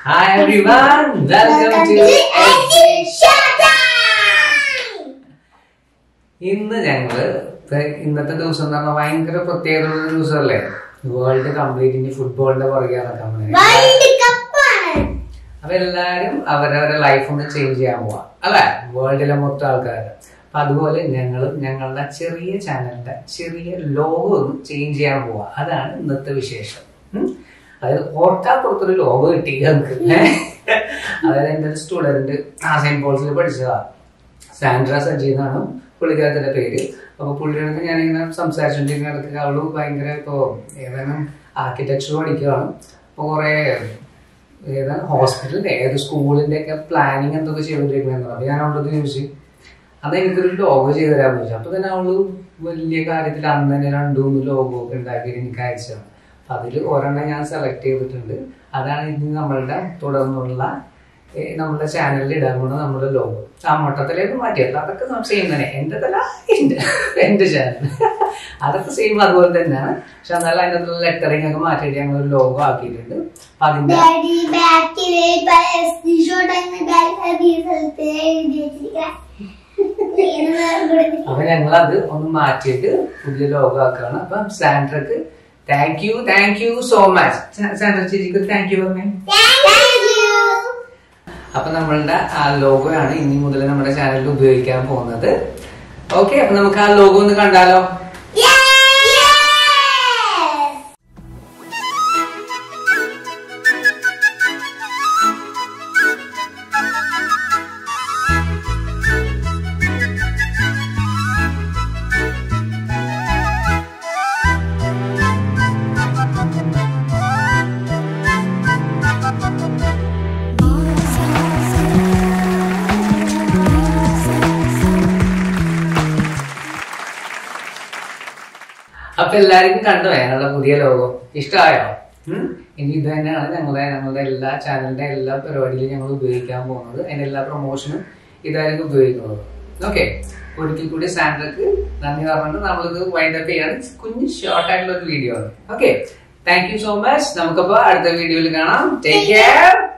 Hi everyone, welcome to ഇന്ന് ഞങ്ങള് ഇപ്പൊ ഇന്നത്തെ ദിവസം എന്ന് പറഞ്ഞാൽ ഭയങ്കര പ്രത്യേകതയുള്ള ഒരു ദിവസമല്ലേ വേൾഡ് കംപ്ലീറ്റ് ഇനി ഫുട്ബോളിന്റെ പുറകെ നടക്കാൻ പോകുന്നത് വേൾഡ് കപ്പാണ് അപ്പൊ എല്ലാരും അവരവരുടെ ലൈഫ് ഒന്ന് ചേഞ്ച് ചെയ്യാൻ പോവാ അല്ലെ വേൾഡിലെ മൊത്തം ആൾക്കാർ അപ്പൊ അതുപോലെ ഞങ്ങളും ഞങ്ങളുടെ ചെറിയ ചാനലിന്റെ ചെറിയ ലോഗോ ഒന്ന് ചേഞ്ച് ചെയ്യാൻ പോവാ അതാണ് ഇന്നത്തെ വിശേഷം ഉം. അതായത് ഓർക്കാപ്പുറത്തൊരു ലോഗോ കിട്ടി ഞങ്ങൾക്ക് അതായത് എൻ്റെ ഒരു സ്റ്റുഡന്റ് ആ സെന്റ് പോൾസിൽ പഠിച്ചതാ സാൻഡ്ര സജി എന്നാണ് പുള്ളിക്കാരത്തിന്റെ പേര് അപ്പൊ പുള്ളിയുടെ ഞാനിങ്ങനെ സംസാരിച്ചോണ്ടിരിക്കുന്ന അവള് ഭയങ്കര ഇപ്പോ ഏതാനും ആർക്കിടെക്ചർ പഠിക്കുകയാണ് അപ്പൊ കുറെ ഏതാ ഹോസ്പിറ്റലിന്റെ ഏത് സ്കൂളിന്റെ ഒക്കെ പ്ലാനിങ് എന്തൊക്കെ ചെയ്തോണ്ടിരിക്കുന്നത് അപ്പൊ ഞാൻ അവളോട് ചോദിച്ചു അത് എനിക്കൊരു ലോഗോ ചെയ്ത് തരാൻ ചോദിച്ചു അപ്പൊ തന്നെ അവള് വലിയ കാര്യത്തിൽ അന്ന് തന്നെ രണ്ടു മൂന്ന് ലോഗോ ഒക്കെ ഉണ്ടാക്കി എനിക്ക് അയച്ചതാണ് അപ്പൊ അതിൽ ഒരെണ്ണം ഞാൻ സെലക്ട് ചെയ്തിട്ടുണ്ട് അതാണ് ഇനി നമ്മളുടെ തുടർന്നുള്ള ഏ, നമ്മുടെ ചാനലിൽ ഇടാൻ കൂടെ നമ്മുടെ ലോഗോ ആ മൊട്ടത്തിലേക്ക് മാറ്റിയല്ല അതൊക്കെ സെയിം തന്നെ എന്റെ തല എന്റെ എന്റെ ചാനൽ അതൊക്കെ സെയിം അതുപോലെ തന്നെയാണ് പക്ഷെ എന്നാലും അതിനകത്തുള്ള ലെറ്ററിങ് ഒക്കെ മാറ്റിയിട്ട് ഞങ്ങൾ ഒരു ലോഗോ ആക്കിയിട്ടുണ്ട് അപ്പൊ അതിന്റെ ഡാഡി ബാക്കില് ഷോട്ട് ബാക്കി സ്ഥലത്ത് എഴുതി വെച്ചിരിക്കുന്ന അപ്പൊ ഞങ്ങൾ അത് ഒന്ന് മാറ്റിയിട്ട് പുതിയ ലോഗോ ആക്കുകയാണ് അപ്പൊ സാൻഡ്രക്ക് thank you thank you so much Sandra ചേച്ചിക്ക് താങ്ക് യു പറഞ്ഞേ അപ്പൊ നമ്മളുടെ ആ ലോഗോ ആണ് ഇനി മുതൽ നമ്മുടെ ചാനലിൽ ഉപയോഗിക്കാൻ പോകുന്നത് ഓക്കെ അപ്പൊ നമുക്ക് ആ ലോഗോ ഒന്ന് കണ്ടാലോ അപ്പൊ എല്ലാവർക്കും കണ്ടോ ഞങ്ങളുടെ പുതിയ ലോഗോ ഇഷ്ടമായോ ഉം? ഇനി ഇത് തന്നെയാണ് ഞങ്ങളുടെ ഞങ്ങളുടെ എല്ലാ ചാനലിന്റെ എല്ലാ പരിപാടിയിലും ഞങ്ങൾ ഉപയോഗിക്കാൻ പോകുന്നത് അതിന്റെ എല്ലാ പ്രൊമോഷനും ഇതായിരിക്കും ഉപയോഗിക്കുന്നത് ഓക്കെ ഒരിക്കൽ കൂടി സാൻഡ്രക്ക് നന്ദി പറഞ്ഞിട്ട് നമ്മളിത് വൈൻഡ് അപ്പ് ചെയ്യാണ് കുഞ്ഞ് ഷോർട്ട് ആയിട്ടുള്ള ഒരു വീഡിയോ ആണ് okay thank you so much നമുക്കപ്പോ അടുത്ത വീഡിയോയിൽ കാണാം ടേക്ക് കെയർ